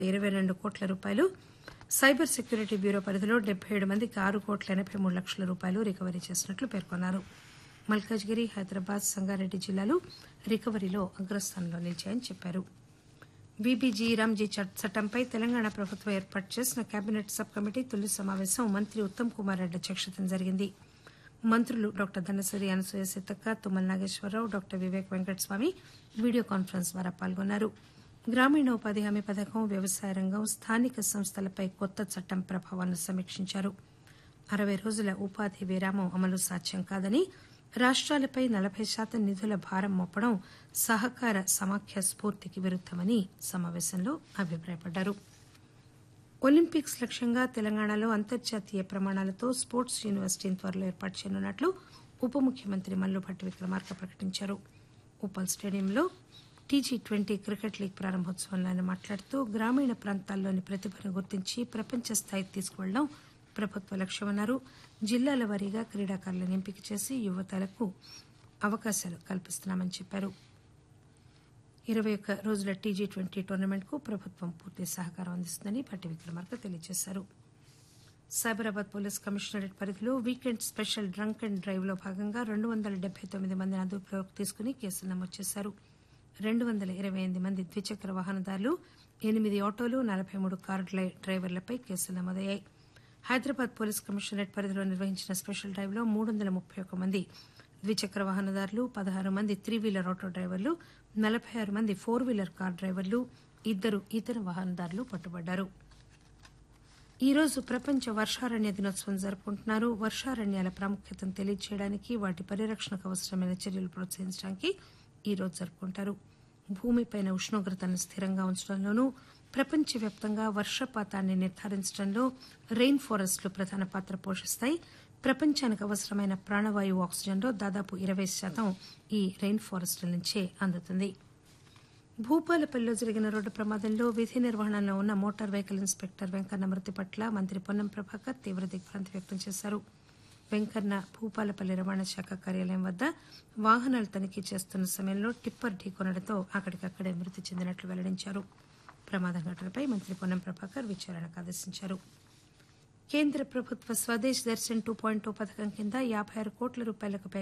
ఇరవై రెండు కోట్ల రూపాయలు సైబర్ సెక్యూరిటీ బ్యూరో పరిధిలో డెబ్బై ఏడు మందికి ఆరు కోట్ల ఎనబై మూడు లక్షల రూపాయలు రికవరీ చేసినట్లు పేర్కొన్నారు మల్కాజ్గిరి హైదరాబాద్ సంగారెడ్డి జిల్లాలు రికవరీలో అగ్రస్థానంలో నిలిచాయని చెప్పారు బీబీజీ రామ్జీ చట్టంపై తెలంగాణ ప్రభుత్వం ఏర్పాటు చేసిన కేబినెట్ సబ్ కమిటీ తొలి సమావేశం మంత్రి ఉత్తమ్ కుమార్ రెడ్డి అధ్యక్షతన జరిగింది మంత్రులు doctor Dhanasari Anasuya Seethakka Tummala Nageswara Rao doctor Vivek Venkataswamy video conference ద్వారా పాల్గొన్నారు గ్రామీణ ఉపాధి హామీ పథకం వ్యవసాయ రంగం స్థానిక సంస్థలపై కొత్త చట్టం ప్రభావాన్ని సమీక్షించారు అరవై రోజుల ఉపాధి విరామం అమలు సాధ్యం కాదని రాష్ట్రాలపై నలభై శాతం నిధుల భారం మోపడం సహకార సమాఖ్య స్ఫూర్తికి విరుద్దమని సమావేశంలో అభిప్రాయపడ్డారు ఒలింపిక్స్ లక్ష్యంగా తెలంగాణలో అంతర్జాతీయ ప్రమాణాలతో స్పోర్ట్స్ యూనివర్సిటీని త్వరలో ఏర్పాటు చేయనున్నట్లు ఉప ముఖ్యమంత్రి మల్లుభట్టి విక్రమార్క ప్రకటించారు ఉప్పల్ స్టేడియంలో టీజీ ట్వంటీ క్రికెట్ లీగ్ ప్రారంభోత్సవంలో ఆయన మాట్లాడుతూ గ్రామీణ ప్రాంతాల్లోని ప్రతిభను గుర్తించి ప్రపంచ స్థాయికి తీసుకువెళ్లడం ప్రభుత్వ లక్ష్యమన్నారు జిల్లాల వారీగా క్రీడాకారులను ఎంపిక చేసి యువతలకు అవకాశాలు కల్పిస్తున్నామని చెప్పారు ఇరవై ఒక్క రోజుల టీజీ ట్వంటీ టోర్నమెంట్ కు ప్రభుత్వం పూర్తి సహకారం అందిస్తుందని భట్టి విక్రమార్క తెలియజేశారు సైబరాబాద్ పోలీస్ కమిషనరేట్ పరిధిలో weekend special drunk and drive లో భాగంగా రెండు వందల డెబ్బై తొమ్మిది మందిని అదుపులోకి తీసుకుని కేసులు నమోదు చేశారు రెండు వందల ఇరవై ఎనిమిది మంది ద్విచక్ర వాహనదారులు ఎనిమిది ఆటోలు నలభై మూడు కారు డ్రైవర్లపై కేసులు నమోదయ్యాయి హైదరాబాద్ పోలీస్ కమిషనరేట్ పరిధిలో నిర్వహించిన స్పెషల్ డ్రైవ్ లో మూడు వందల ముప్పై ఒక్క మంది ద్విచక్ర వాహనదారులు పదహారు మంది త్రీ వీలర్ ఆటో డ్రైవర్లు నలభై ఆరు మంది ఫోర్ వీలర్ కార్ డ్రైవర్లు ఇద్దరు ఇతర వాహనదారులు పట్టుబడ్డారు ఈ రోజు ప్రపంచ వర్షారణ్య దినోత్సవం జరుపుకుంటున్నారు వర్షారణ్యాల ప్రాముఖ్యతను తెలియజేయడానికి వాటి పరిరక్షణకు అవసరమైన చర్యలు ప్రోత్సహించడానికి ఈ రోజు జరుపుకుంటారు భూమిపైన ఉష్ణోగ్రతను స్థిరంగా ఉంచడంలోనూ ప్రపంచవ్యాప్తంగా వర్షపాతాన్ని నిర్ధారించడంలో రెయిన్ ఫారెస్ట్లు ప్రధాన పాత్ర పోషిస్తాయి ప్రపంచానికి అవసరమైన ప్రాణవాయువు ఆక్సిజన్లో దాదాపు ఇరవై శాతం ఈ రెయిన్ ఫారెస్ట్ల నుంచే అందుతుంది భూపాలపల్లిలో జరిగిన రోడ్డు ప్రమాదంలో విధి నిర్వహణలో ఉన్న మోటార్ వెహికల్ ఇన్స్పెక్టర్ వెంకన్న మృతి పట్ల మంత్రి పొన్నం ప్రభాకర్ తీవ్ర దిగ్భ్రాంతి వ్యక్తం చేశారు వెంకన్న భూపాలపల్లి రవాణా శాఖ కార్యాలయం వద్ద వాహనాలు తనిఖీ చేస్తున్న సమయంలో టిప్పర్ ఢీకొనడంతో అక్కడికక్కడే మృతి చెందినట్లు వెల్లడించారు ప్రమాదం ఘటనపై మంత్రి పొన్నం ప్రభాకర్ విచారణకు ఆదేశించారు కేంద్ర ప్రభుత్వ స్వదేశ్ దర్శన్ టూ పాయింట్ పథకం కింద యాబై ఆరు కోట్ల రూపాయలకు పైగా